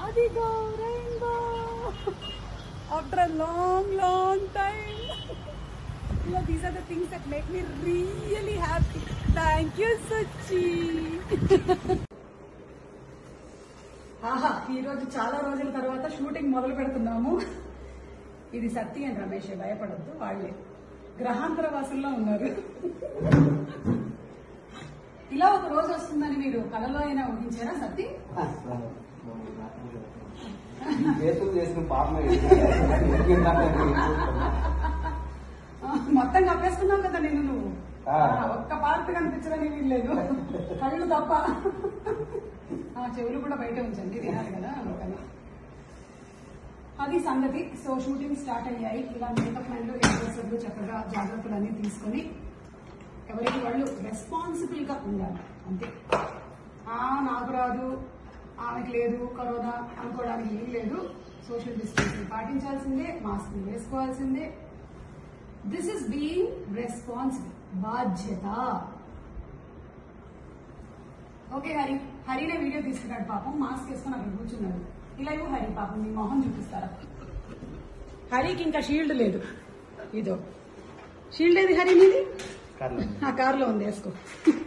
అదిగో rainbow after a long long time You know, these are the things that make me really happy. Thank you, Suchi. ఆహా ఈ రోజు చాలా రోజుల తర్వాత షూటింగ్ మొదలు పెడుతున్నాము ఇది సత్తి అని రమేష్ భయపడద్దు వాళ్ళే గ్రహాంతర వాసుల్లో ఉన్నారు ఇలా ఒక రోజు వస్తుందని మీరు కలలో అయినా ఊహించారా సత్తి చేతులు చేసిన పాపం ఆ, మొత్తం కప్పేసుకున్నావు కదా నేను నువ్వు ఆ. ఆ, ఒక్క పార్ట్ కనిపించదని వీల్లేదు కళ్ళు తప్ప ఆ, చెవులు కూడా బయట ఉంచండి తినాలి కదా అందుకని అది సంగతి సో షూటింగ్ స్టార్ట్ అయ్యాయి ఇలా మేకప్ మ్యాన్లు డ్రెస్సర్లు చక్కగా జాగ్రత్తలన్నీ తీసుకొని ఎవరికి వాళ్ళు రెస్పాన్సిబుల్ గా ఉండాలి అంతే ఆ నాకు రాదు ఆమెకి లేదు కరోనా అనుకోవడానికి ఏం లేదు సోషల్ డిస్టెన్సింగ్ పాటించాల్సిందే మాస్క్ వేసుకోవాల్సిందే దిస్ ఇస్ బీయింగ్ రెస్పాన్సిబుల్ బాధ్యత ఓకే హరి హరినే వీడియో తీసుకున్నాడు పాపం మాస్క్ వేసుకొని అక్కడ కూర్చున్నాడు ఇలా ఇవ్వు హరి పాపం మీ మొహం చూపిస్తారా హరికి ఇంకా షీల్డ్ లేదు ఇదో షీల్డ్ ఏది హరి నీది ఆ కారులో ఉంది వేసుకో